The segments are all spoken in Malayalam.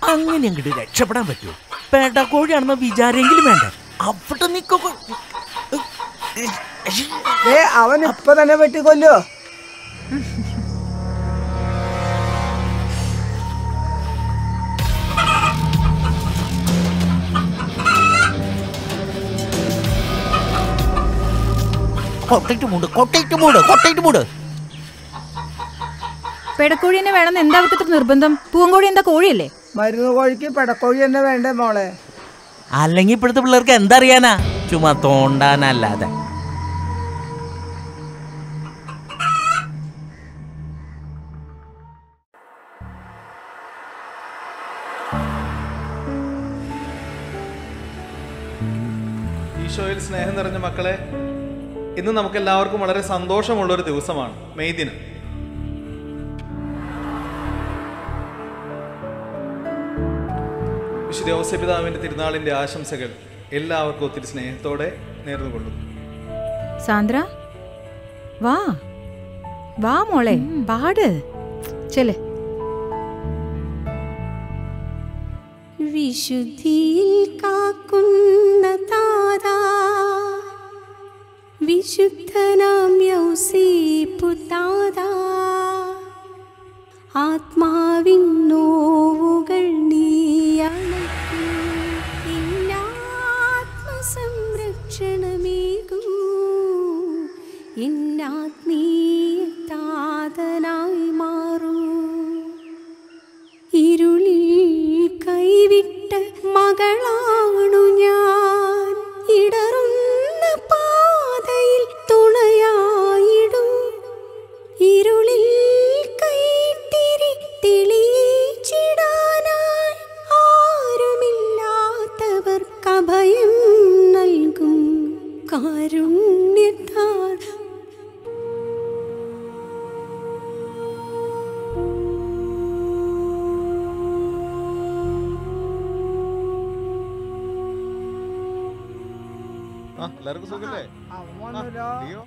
അങ്ങനെ അങ്ങോട്ട് രക്ഷപ്പെടാൻ പറ്റുമോ പേട്ടക്കോഴിയാണെന്ന വിചാരെങ്കിലും വേണ്ട അവിടെ നിക്കോ ഏ അവൻ ഇപ്പൊ തന്നെ വെട്ടിക്കൊല്ലോ കൊട്ടയിട്ട് മൂട് കൊട്ടയിട്ട് മൂട് കൊട്ടയിട്ട് മൂട് പെടക്കോഴി തന്നെ വേണമെന്ന് എന്താ അവർക്ക് ഇത്ര നിർബന്ധം പൂവൻകോഴി എന്താ കോഴിയല്ലേ മരുന്ന് കോഴിക്ക് പെടക്കോഴി തന്നെ വേണ്ടേ മോളെ അല്ലെങ്കിൽ ഇപ്പോഴത്തെ പിള്ളേർക്ക് എന്തറിയാനാ ചുമ്മാ തോണ്ടാനല്ലാതെ ഈശോയിൽ സ്നേഹം നിറഞ്ഞ മക്കളെ ഇന്ന് നമുക്ക് എല്ലാവർക്കും വളരെ സന്തോഷമുള്ള ഒരു ദിവസമാണ് മെയ് ദിനം വിശുദ്ധ ഔസപിതാവിന്റെ തിരുനാളിന്റെ ആശംസകൾ എല്ലാവർക്കും ഒത്തിരി സ്നേഹത്തോടെ നേർന്നുകൊള്ളുന്നു സാന്ദ്ര വാ വാ മോളെ പാട് ചെല് വിശുദ്ധിയിൽ കാക്കുന്ന താതാ വിശുദ്ധനാം യൗസേപ്പു താതാ ആത്മാവിൻ നോവുകൾ നീയണയ്ക്കൂ ഇന്നാത്മസംരക്ഷണമേകൂ ഇന്നാത്മീയ താതനായി മാറൂ ഇരുളിൽ കൈവിട്ട മകളാണു ഞാൻ ഇടറുന്ന പാതയിൽ തുണയായിടും ഇരുളിൽ കൈത്തിരി തെളിയിച്ചിടാനായി ആരുമില്ലാത്തവർക്ക് അഭയം നൽകും കാരുണ്യത്താൽ ആ എല്ലാവർക്കും സുഖല്ലേ ലിയോ?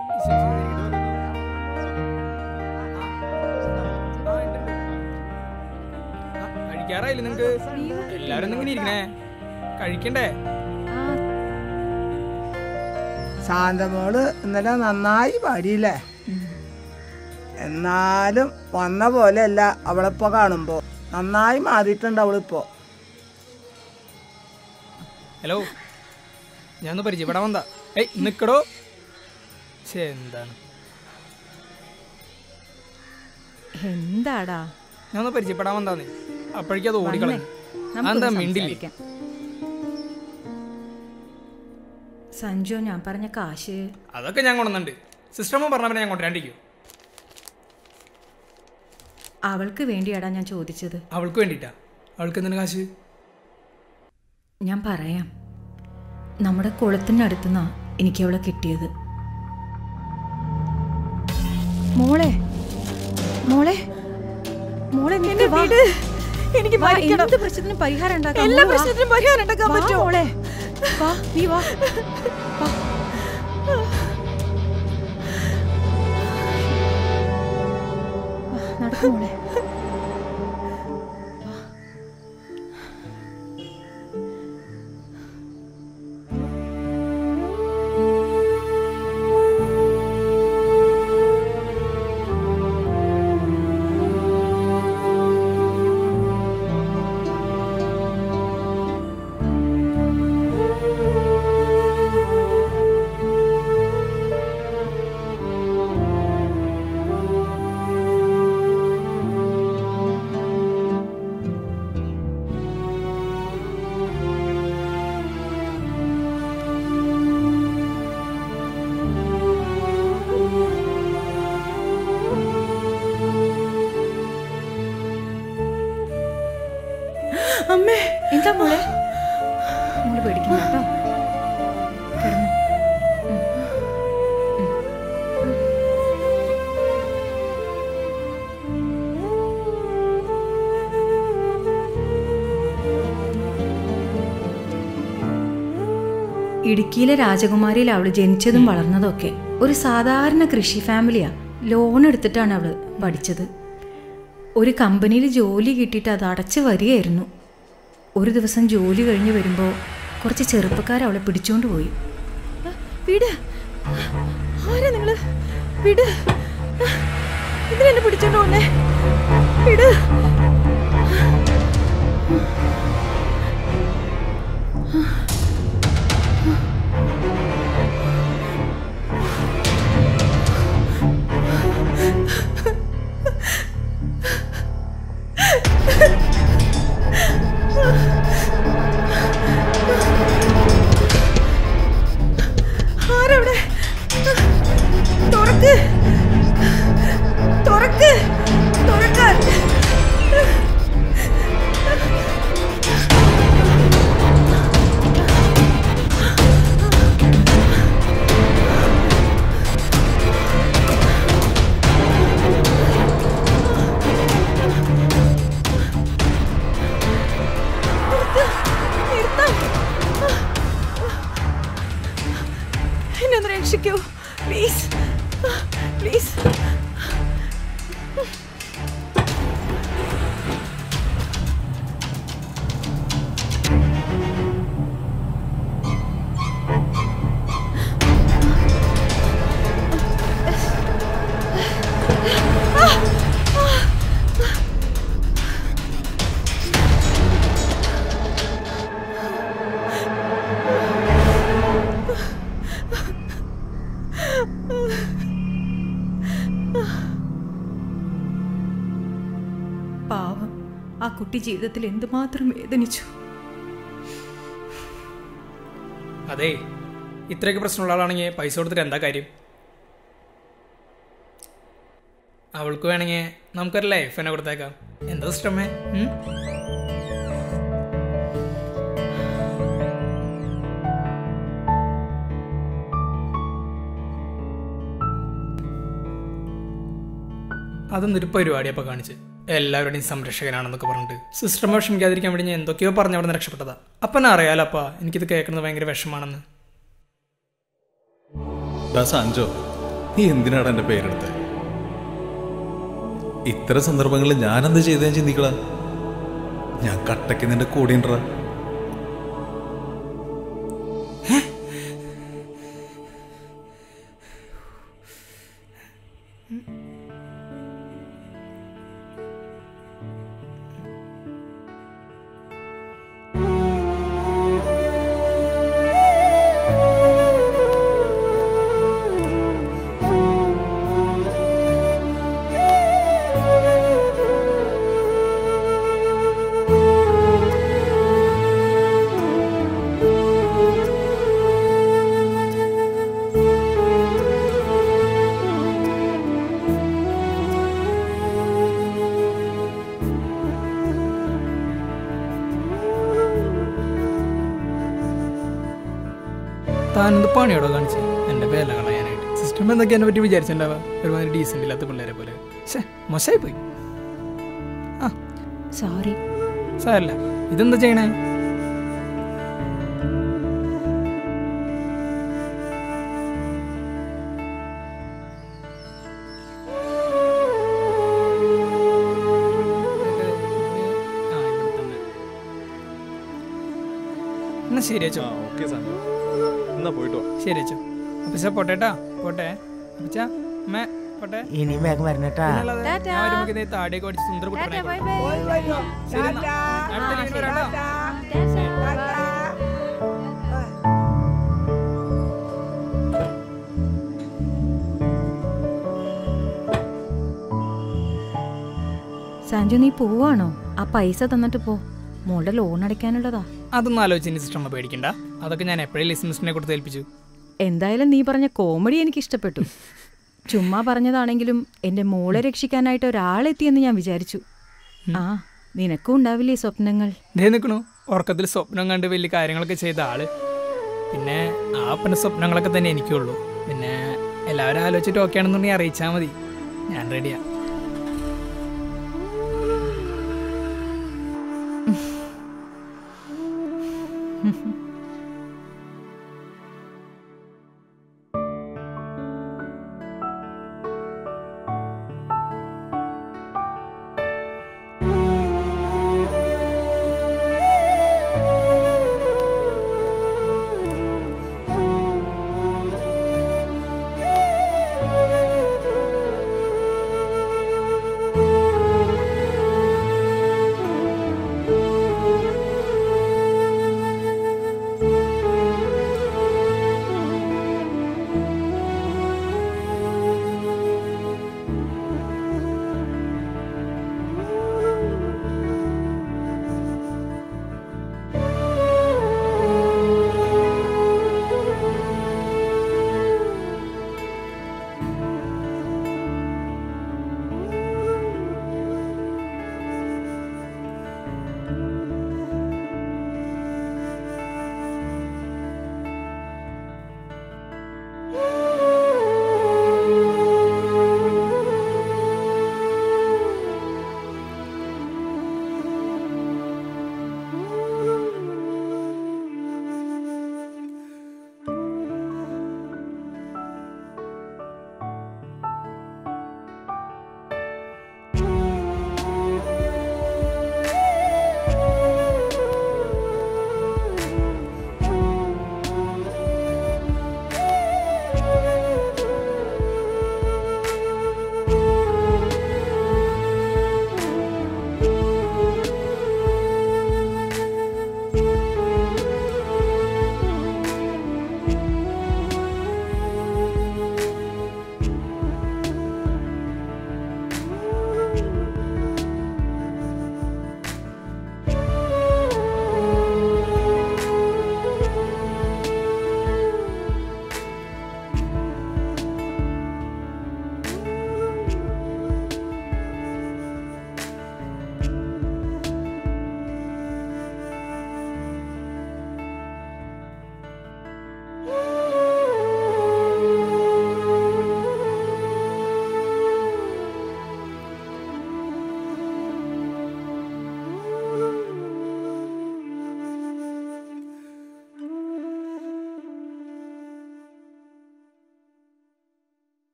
കഴിക്കാറായില്ല നിങ്ങക്ക് എല്ലാരും ഇങ്ങനെ ഇരിക്കണേ കഴിക്കണ്ടേ ശാന്തമോള് ഇന്നലെ നന്നായി പാടിയില്ലേ എന്നാലും വന്ന പോലെയല്ല അവളിപ്പോ കാണുമ്പോ നന്നായി മാറിയിട്ടുണ്ട് അവളിപ്പോ ഹലോ ഞാൻ ഒന്ന് പരിചയപ്പെടാൻ വന്നാ ഏയ് നിക്കടോ ശേ എന്താണ് എന്താടാ ഞാൻ ഒന്ന് പരിചയപ്പെടാൻ വന്നാന്നേ അപ്പോഴേക്കും അത് ഓടിക്കളഞ്ഞു നമുക്കൊന്ന് അതെന്താ മിണ്ടില്ലേ സംസാരിക്കാം. സഞ്ജു ഞാൻ പറഞ്ഞ കാശ് അതൊക്കെ ഞാൻ കൊണ്ടുവന്നുണ്ട് സിസ്റ്റമ്മ പറഞ്ഞ ഞാൻ കൊണ്ടുവരാണ്ടിരിക്കും അവൾക്ക് വേണ്ടിയാടാ ഞാൻ ചോദിച്ചത് അവൾക്ക് വേണ്ടിയിട്ടാ അവൾക്ക് എന്തിനു കാശ് ഞാൻ പറയാം നമ്മുടെ കുളത്തിനടുത്തുനിന്നാ എനിക്ക് അവളെ കിട്ടിയത് മോളെ മോളെ മോളെ നിനക്ക് വാ. എനിക്ക് വാ, മരിക്കണം. എന്ത് പ്രശ്നത്തിനും പരിഹാരം ഉണ്ടാക്കാം എല്ലാ മോള് വാ. പ്രശ്നത്തിനും പരിഹാരം ഉണ്ടാക്കാൻ വാ, പറ്റുമോ? മോളെ വാ നീ വാ വാ. വാ, നടക്ക് മോളെ അമ്മേ എന്താ മോളെ മോള് പേടിക്കണ്ട കേട്ടോ കിടന്നോ. ഉം. ഉം. ഇടുക്കിയിലെ രാജകുമാരിയിൽ അവള് ജനിച്ചതും വളർന്നതും ഒക്കെ ഒരു സാധാരണ കൃഷി ഫാമിലിയാ ലോൺ എടുത്തിട്ടാണ് അവള് പഠിച്ചത് ഒരു കമ്പനിയിൽ ജോലി കിട്ടിയിട്ട് അത് അടച്ചു വരികയായിരുന്നു ഒരു ദിവസം ജോലി കഴിഞ്ഞ് വരുമ്പോൾ കുറച്ച് ചെറുപ്പക്കാർ അവളെ പിടിച്ചുകൊണ്ട് പോയി വിട് ആരാ നിങ്ങള് വിട് ഇതിനെന്നെ പിടിച്ചോണ്ട് പോന്നെ വിട് ആരവിടെ തുറക്ക് തുറക്ക് തുറക്കാൻ നിർത്താം എന്നെ ഒന്ന് രക്ഷിക്കൂ പ്ലീസ് പ്ലീസ് പാവം ആ കുട്ടി ജീവിതത്തിൽ എന്തുമാത്രം വേദനിച്ചു അതെ ഇത്രയൊക്കെ പ്രശ്നമുള്ള ആളാണെങ്കിൽ പൈസ കൊടുത്തിട്ട് എന്താ കാര്യം അവൾക്ക് വേണമെങ്കിൽ നമുക്കൊരു ലൈഫ് തന്നെ കൊടുത്തേക്കാം എന്താ സിസ്റ്റമേ ഉം? അതൊന്നൊരു പരിപാടി അപ്പോൾ കാണിച്ച് എല്ലാവരുടെയും സംരക്ഷകനാണെന്നൊക്കെ പറഞ്ഞിട്ട് സിസ്റ്റർ വിഷമിക്കാതിരിക്കാൻ വേണ്ടി ഞാൻ എന്തൊക്കെയോ പറഞ്ഞ് അവിടെ നിന്ന് രക്ഷപ്പെട്ടതാ അപ്പം അറിയാലപ്പാ എനിക്കിത് കേൾക്കുന്നത് ഭയങ്കര വിഷമാണെന്ന് ഡാ സാഞ്ചോ നീ എന്തിനാണ് എന്റെ പേരെടുത്ത് ഇത്തരം സന്ദർഭങ്ങളിൽ ഞാൻ എന്ത് ചെയ്തേ ചിന്തിക്കള ഞാൻ കട്ടയ്ക്ക് നിന്റെ കൂടെ ഉണ്ടടാ താനെന്ത് പണിയോടോ കാണിച്ച് എൻ്റെ പേല കളയാനായിട്ട് സിസ്റ്റം എന്തൊക്കെ എന്നെ പറ്റി വിചാരിച്ചിട്ടുണ്ടാവുക ഒരുമാതിരി ഡീസൻ്റ് ഇല്ലാത്ത പിള്ളേരെ പോലെ പക്ഷേ മോശമായി പോയി ആ സോറി സാരല്ല ഇതെന്താ ചെയ്യണേ ആ, ഇവിടെ തന്നെ. എന്നാ ശരി അച്ചോ ഓക്കെ സാഞ്ചോ എന്നാ പോയിട്ടോ ശരി അച്ചോ അപ്പച്ച പോട്ടേട്ടാ പോട്ടെ അപ്പച്ച അമ്മേ പോട്ടെ ഇനി വേഗം വരണട്ടാ പിന്നല്ലാതെ ഞാൻ വരുമ്പോ ദേ താടിയൊക്കെ അടിച്ച് സുന്ദര കുട്ടനെ പോയി വരൂ. ശരി എന്നാ. ടാറ്റാ. അടുത്ത ലീവിന് വരാം കേട്ടോ. ടാറ്റാ. സാഞ്ചു നീ പോവാണോ ആ പൈസ തന്നിട്ട് പോ മോളുടെ ലോൺ അടയ്ക്കാനുള്ളതാ അതൊന്നും ആലോചിച്ച് ഇനി സിസ്റ്റർ അമ്മ പേടിക്കണ്ട അതൊക്കെ ഞാൻ എപ്പോഴേ ലിസൺസിനെ കൊടുത്ത് ഏൽപ്പിച്ചു എന്തായാലും നീ പറഞ്ഞ കോമഡി എനിക്ക് ഇഷ്ടപ്പെട്ടു ചുമ്മാ പറഞ്ഞതാണെങ്കിലും എൻ്റെ മോളെ രക്ഷിക്കാനായിട്ട് ഒരാളെത്തിയെന്ന് ഞാൻ വിചാരിച്ചു ആ നിനക്കും ഉണ്ടാവില്ലേ സ്വപ്നങ്ങൾ ദേ നിൽക്കണു ഉറക്കത്തിൽ സ്വപ്നം കണ്ട് വലിയ കാര്യങ്ങളൊക്കെ ചെയ്ത ആള് പിന്നെ ആ അപ്പൻ്റെ സ്വപ്നങ്ങളൊക്കെ തന്നെ എനിക്കുള്ളൂ പിന്നെ എല്ലാവരും ആലോചിച്ചിട്ട് ഓക്കെ ആണെന്നുണ്ടെങ്കിൽ അറിയിച്ചാൽ മതി ഞാൻ റെഡിയാ ഉം.